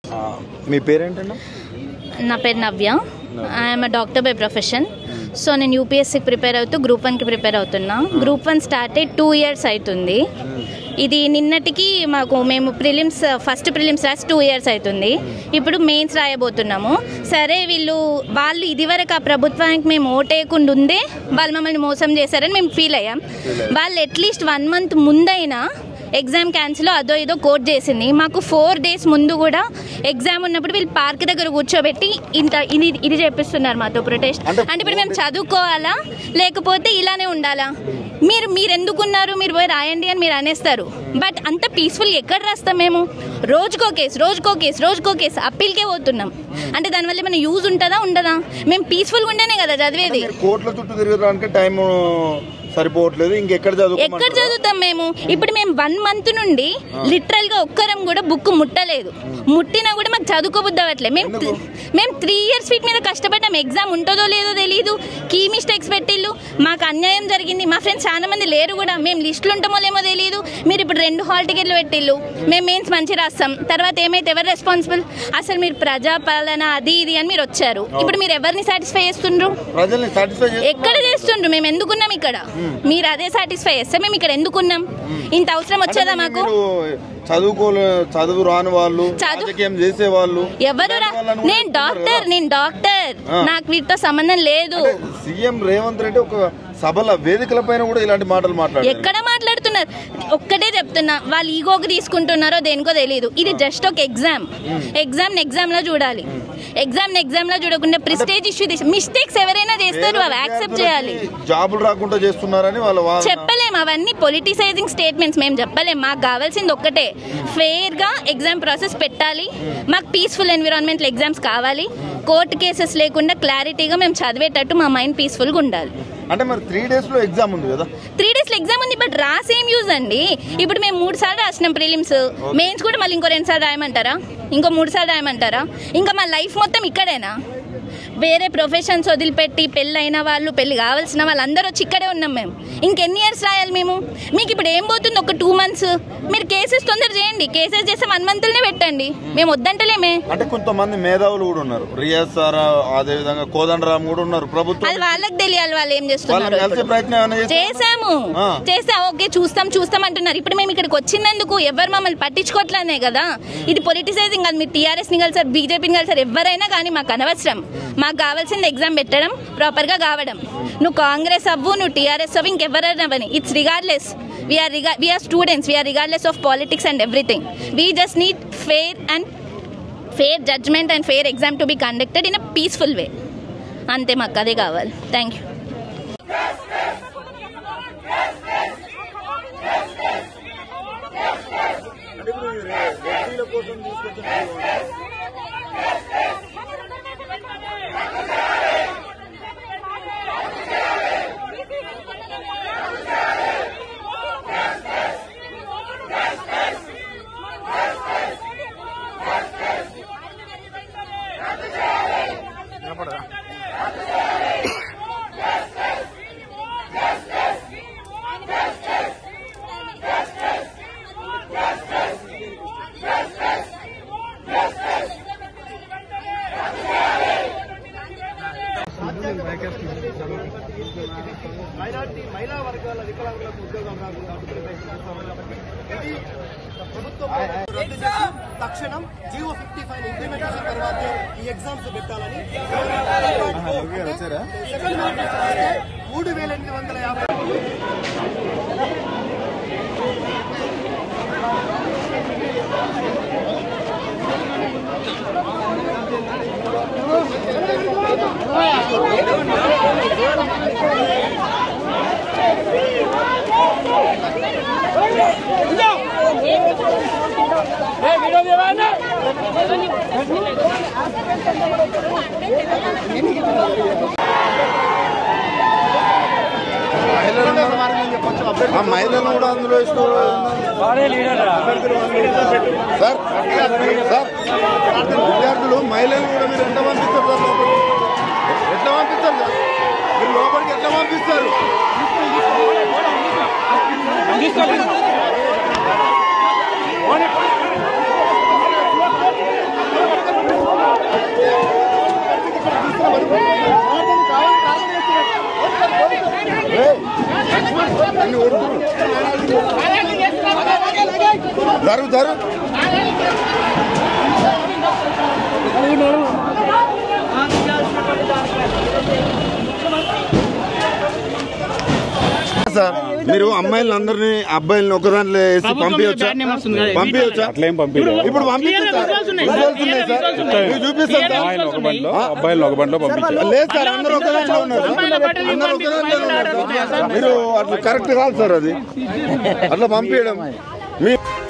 ఆ, మీ పేరేంటన్నా నా పేరు Navya I'm doctor by profession so నేను యూపీఎస్సీకి ప్రిపేర్ అవుతూ గ్రూప్ వన్కి ప్రిపేర్ అవుతున్నా గ్రూప్ వన్ స్టార్ట్ అయ్యి టూ ఇయర్స్ అవుతుంది ఇది నిన్నటికి మాకు మేము ప్రిలిమ్స్ ఫస్ట్ ప్రిలిమ్స్ రాసి టూ ఇయర్స్ అవుతుంది ఇప్పుడు మెయిన్స్ రాయబోతున్నాము సరే వీళ్ళు వాళ్ళు ఇదివరకు ఆ ప్రభుత్వానికి మేము ఓటేయకుండా ఉందే వాళ్ళు మమ్మల్ని మోసం చేశారని మేము ఫీల్ అయ్యాం వాళ్ళు అట్లీస్ట్ వన్ మంత్ ముందైనా ఎగ్జామ్ క్యాన్సిల్ అదో ఏదో కోట్ చేసింది మాకు ఫోర్ డేస్ ముందు కూడా ఎగ్జామ్ ఉన్నప్పుడు వీళ్ళు పార్క్ దగ్గర కూర్చోబెట్టి ఇంత ఇది ఇది చెప్పిస్తున్నారు మాతో ప్రొటెస్ట్ అంటే అంటే ఇప్పుడు మేము చదువుకోవాలా లేకపోతే ఇలానే ఉండాలా మీరు మీరు ఎందుకున్నారు మీరు పోయి రాయండి అని మీరు అనేస్తారు బట్ అంత పీస్ఫుల్ ఎక్కడ రాస్తాం మేము రోజుకో కేసు రోజుకో కేసు రోజుకో కేసు అప్పీల్కే పోతున్నాం అంటే దానివల్ల ఏమైనా యూజ్ ఉంటుందా ఉండదా మేము పీస్ఫుల్గా ఉంటేనే కదా చదివేది మీరు కోట్ల చుట్టూ తిరగడానికి టైం సరిపోవట్లేదు ఇంకెక్కడ ఎక్కడ చదువుకోమంటారు చదువుతాం మేము ఇప్పుడు మేము వన్ మంత్ నుండి లిటరల్ గా ఒక్కరం కూడా బుక్ ముట్టలేదు ముట్టినా కూడా మాకు చదువుకోబుద్ది అవ్వట్లేదు మేము ఎందుకు? మేము త్రీ ఇయర్స్ ఫీట్ మీద కష్టపడ్డాం ఎగ్జామ్ ఉంటుందో లేదో తెలియదు కీ మిస్టేక్స్ పెట్టిల్లు మాకు అన్యాయం జరిగింది మా ఫ్రెండ్స్ చాలా మంది లేరు కూడా మేము లిస్టులు ఉంటామో లేమో తెలియదు మీరు ఇప్పుడు రెండు హాల్ టికెట్లు పెట్టిల్లు మేము మెయిన్స్ మంచి రాస్తాం తర్వాత ఏమైతే ఎవరు రెస్పాన్సిబుల్ అసలు మీరు ప్రజాపాలన అది ఇది అని మీరు వచ్చారు ఇప్పుడు మీరు ఎవరిని సాటిస్ఫై చేస్తుండ్రు ప్రజల్ని సాటిస్ఫై ఎక్కడ చేస్తుండ్రు మేము ఎందుకున్నాం ఇక్కడ మీరు అదే సాటిస్ఫై చేస్తే మేము ఇక్కడ ఎందుకున్నాం ఇంత అవసరం వచ్చేదా మాకు చదువుకోలే చదువు రాని వాళ్ళు చదువు- రాజకీయం చేసే వాళ్ళు ఎవరు రా- ఇలాంటి వాళ్ళని కూడా నేను చెప్తున్నారు డాక్టర్ కదా. నేను డాక్టర్ ఆ. నాకు వీటితో సంబంధం లేదు అంటే సీఎం రేవంత్ రెడ్డి ఒక సభల వేదికల పైన కూడా ఇలాంటి మాటలు మాట్లాడారు ఎక్కడ మాట్లాడుతున్నారు ఒక్కటే చెప్తున్నా వాళ్ళు ఈగోకి తీసుకుంటున్నారో దేనికో తెలియదు ఇది జస్ట్ ఒక ఎగ్జామ్ ఎగ్జామ్ ఎగ్జామ్ లో చూడాలి ఎగ్జామ్ ఎగ్జామ్ లో చూడకుండా ప్రిస్టేజ్ ఇష్యూ మిస్టేక్స్ ఎవరైనా చేస్తారు అవి యాక్సెప్ట్ చేయాలి జాబులు రాకుండా చేస్తున్నారని వాళ్ళ వాదన. చెప్పలేం అవన్నీ పొలిటిసైజింగ్ స్టేట్మెంట్స్ మేము చెప్పలేం మాకు కావాల్సింది ఒక్కటే ఫెయిర్ గా ఎగ్జామ్ ప్రాసెస్ పెట్టాలి మాకు పీస్ఫుల్ ఎన్విరాన్మెంట్ ఎగ్జామ్స్ కావాలి కోర్టు కేసెస్ లేకుండా క్లారిటీగా మేము చదివేటట్టు మా మైండ్ పీస్ఫుల్ గా ఉండాలి అంటే మరి త్రీ డేస్ లో ఎగ్జామ్ ఉంది కదా త్రీ డేస్ లో ఎగ్జామ్ ఉంది బట్ రాసేం యూజ్ అండి ఇప్పుడు మేము మూడు సార్లు రాసినాం ప్రిలిమ్స్ మెయిన్స్ కూడా మళ్ళీ ఇంకో రెండు సార్లు రాయమంటారా ఇంకో మూడు సార్లు రాయమంటారా ఇంకా మా లైఫ్ మొత్తం ఇక్కడేనా వేరే ప్రొఫెషన్స్ వదిలిపెట్టి పెళ్ళి అయిన వాళ్ళు పెళ్లి కావాల్సిన వాళ్ళందరూ వచ్చి ఇక్కడే ఉన్నాం మేము ఇంకెన్ని ఇయర్స్ రాయాలి మేము మీకు ఇప్పుడు ఏం పోతుంది ఒక టూ మంత్స్ మీరు కేసెస్ తొందర చేయండి కేసెస్ చేస్తే వన్ మంత్లోనే పెట్టండి మేము వద్దంటలేమే అంటే కొంతమంది మేధావులు కూడా ఉన్నారు రియాజ్ సారా అదే విధంగా కోదండరామ్ కూడా ఉన్నారు ప్రభుత్వం అది వాళ్ళకి తెలియాలి వాళ్ళు ఏం వాళ్ళని చేస్తున్నారు కలిసే ఇప్పుడు. ప్రయత్నం ఏమైనా చేస్తారా? చేసాము ఆ. చేస్తే ఓకే చూస్తాం చూస్తాం అంటున్నారు ఇప్పుడు మేము ఇక్కడికి వచ్చినందుకు ఎవరు మమ్మల్ని పట్టించుకోవట్లేనే కదా ఇది పొలిటిసైజింగ్ కాదు మీరు టీఆర్ఎస్ ని కలిసారు బీజేపీని కలిసారు ఎవరైనా కానీ మాకు అనవసరం మాకు కావాల్సింది ఎగ్జామ్ పెట్టడం ప్రాపర్ గా కావడం నువ్వు కాంగ్రెస్ అవ్వు నువ్వు టీఆర్ఎస్ అవ్వు ఇంకెవరైనా అవ్వని ఇట్స్ రిగార్డ్లెస్ వీఆర్ రిగా we're students we're regardless of politics and everything we just need fair and fair judgement and fair exam to be conducted in a peaceful way అంతే మాకు అదే కావాలి థ్యాంక్ యూ మైనార్టీ మహిళా వర్గాల వికలాంగులకు ఉద్యోగం రాకుండా అడ్డుకునే ప్రయత్నం చేస్తున్నారు కాబట్టి ఇది ప్రభుత్వం రద్దు చేసి తక్షణం జియో ఫిఫ్టీ ఫైవ్ ఇంప్లిమెంటేషన్ తర్వాతే ఈ ఎగ్జామ్స్ పెట్టాలని సెకండ్ మ్యాట్రిక్స్ మూడు వేల ఎనిమిది వందల యాభై ఆ మహిళలను కూడా అందులో ఇస్తూ సార్ సార్ విద్యార్థులు మహిళలు కూడా మీరు ఎట్లా పంపిస్తారు సార్ లోపలికి ఎట్లా పంపిస్తారు సార్ మీరు లోపలికి ఎట్లా పంపిస్తారు జరుగు జరుగు సార్ మీరు అమ్మాయిలను అందరినీ అబ్బాయిలను ఒక దాంట్లో వేసి పంపించవచ్చా పంపించవచ్చా అట్లేం పంపించారు ఇప్పుడు పంపించండి సార్ రిజల్ట్స్ ఉన్నాయి సార్ మీరు చూపిస్తాను సార్ అమ్మాయిలు ఒక బండిలో అబ్బాయిలు ఒక బండిలో పంపించారు లేదు సార్ అందరూ ఒక దాంట్లో ఉన్నారు సార్. అందరూ ఒక దాంట్లో ఉన్నారు సార్. మీరు అట్లా కరెక్ట్ కాదు సార్ అది అట్లా పంపించడం మీ